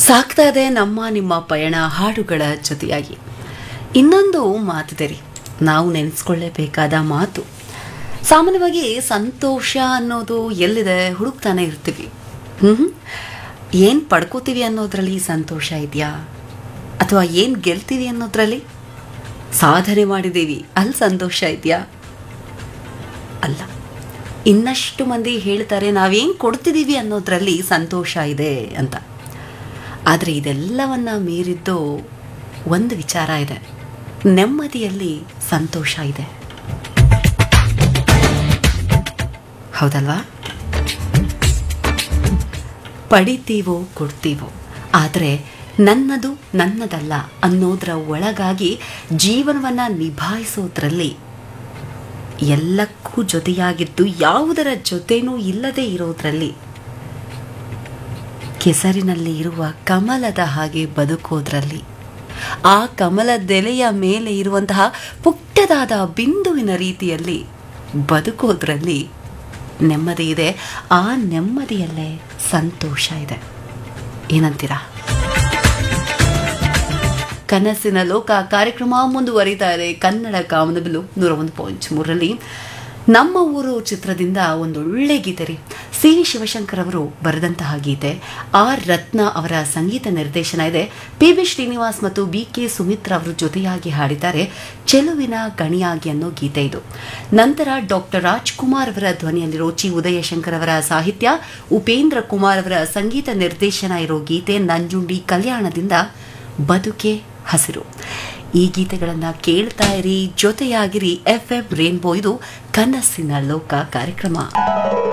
ಸಾಕ್ತಾ ಇದೆ ನಮ್ಮ ನಿಮ್ಮ ಪಯಣ ಹಾಡುಗಳ ಜೊತೆಯಾಗಿ ಇನ್ನೊಂದು ಮಾತಿದೆ ರೀ ನಾವು ನೆನೆಸ್ಕೊಳ್ಳೇಬೇಕಾದ ಮಾತು ಸಾಮಾನ್ಯವಾಗಿ ಸಂತೋಷ ಅನ್ನೋದು ಎಲ್ಲಿದೆ ಹುಡುಕ್ತಾನೆ ಇರ್ತೀವಿ ಹ್ಞೂ ಏನು ಪಡ್ಕೋತೀವಿ ಅನ್ನೋದ್ರಲ್ಲಿ ಸಂತೋಷ ಇದೆಯಾ ಅಥವಾ ಏನು ಗೆಲ್ತೀವಿ ಅನ್ನೋದ್ರಲ್ಲಿ ಸಾಧನೆ ಮಾಡಿದ್ದೀವಿ ಅಲ್ಲಿ ಸಂತೋಷ ಇದೆಯಾ ಅಲ್ಲ ಇನ್ನಷ್ಟು ಮಂದಿ ಹೇಳ್ತಾರೆ ನಾವೇನು ಕೊಡ್ತಿದ್ದೀವಿ ಅನ್ನೋದ್ರಲ್ಲಿ ಸಂತೋಷ ಇದೆ ಅಂತ ಆದರೆ ಇದೆಲ್ಲವನ್ನ ಮೀರಿದ್ದು ಒಂದು ವಿಚಾರ ಇದೆ ನೆಮ್ಮದಿಯಲ್ಲಿ ಸಂತೋಷ ಇದೆ ಹೌದಲ್ವಾ ಪಡಿತೀವೋ ಕೊಡ್ತೀವೋ ಆದರೆ ನನ್ನದು ನನ್ನದಲ್ಲ ಅನ್ನೋದರ ಒಳಗಾಗಿ ಜೀವನವನ್ನು ನಿಭಾಯಿಸೋದ್ರಲ್ಲಿ ಎಲ್ಲಕ್ಕೂ ಜೊತೆಯಾಗಿದ್ದು ಯಾವುದರ ಜೊತೆನೂ ಇಲ್ಲದೆ ಇರೋದ್ರಲ್ಲಿ ಕೆಸರಿನಲ್ಲಿ ಇರುವ ಕಮಲದ ಹಾಗೆ ಬದುಕೋದ್ರಲ್ಲಿ ಆ ಕಮಲದೆಲೆಯ ಮೇಲೆ ಇರುವಂತಹ ಪುಟ್ಟದಾದ ಬಿಂದುವಿನ ರೀತಿಯಲ್ಲಿ ಬದುಕೋದ್ರಲ್ಲಿ ನೆಮ್ಮದಿ ಇದೆ ಆ ನೆಮ್ಮದಿಯಲ್ಲೇ ಸಂತೋಷ ಇದೆ ಏನಂತೀರಾ ಕನಸಿನ ಲೋಕ ಕಾರ್ಯಕ್ರಮ ಮುಂದುವರಿತಾ ಇದೆ ಕನ್ನಡ ಕಾಮನಬಿಲು ನೂರ ಒಂದು ಪಾಯಿಂಟ್ ಮೂರರಲ್ಲಿ ನಮ್ಮ ಊರು ಚಿತ್ರದಿಂದ ಒಂದು ಒಳ್ಳೆ ಗೀತೆ ರೀ ಸಿ ವಿ ಶಿವಶಂಕರ್ ಅವರು ಬರೆದಂತಹ ಗೀತೆ ಆರ್ ರತ್ನ ಅವರ ಸಂಗೀತ ನಿರ್ದೇಶನ ಇದೆ ಪಿ ಬಿ ಶ್ರೀನಿವಾಸ್ ಮತ್ತು ಬಿ ಕೆ ಸುಮಿತ್ರ ಅವರು ಜೊತೆಯಾಗಿ ಹಾಡಿದ್ದಾರೆ ಚೆಲುವಿನ ಗಣಿಯಾಗಿ ಅನ್ನೋ ಗೀತೆ ಇದು ನಂತರ ಡಾಕ್ಟರ್ ರಾಜ್ಕುಮಾರ್ ಅವರ ಧ್ವನಿಯಲ್ಲಿರೋ ಚಿ ಉದಯಶಂಕರ್ ಅವರ ಸಾಹಿತ್ಯ ಉಪೇಂದ್ರ ಕುಮಾರ್ ಅವರ ಸಂಗೀತ ನಿರ್ದೇಶನ ಇರೋ ಗೀತೆ ನಂಜುಂಡಿ ಕಲ್ಯಾಣದಿಂದ ಬದುಕೆ ಹಸಿರು ಈ ಗೀತೆಗಳನ್ನು ಕೇಳ್ತಾ ಇರಿ ಜೊತೆಯಾಗಿರಿ ಎಫ್ ಎಂ ರೇನ್ಬೋ ಇದು ಕನಸಿನ ಲೋಕ ಕಾರ್ಯಕ್ರಮ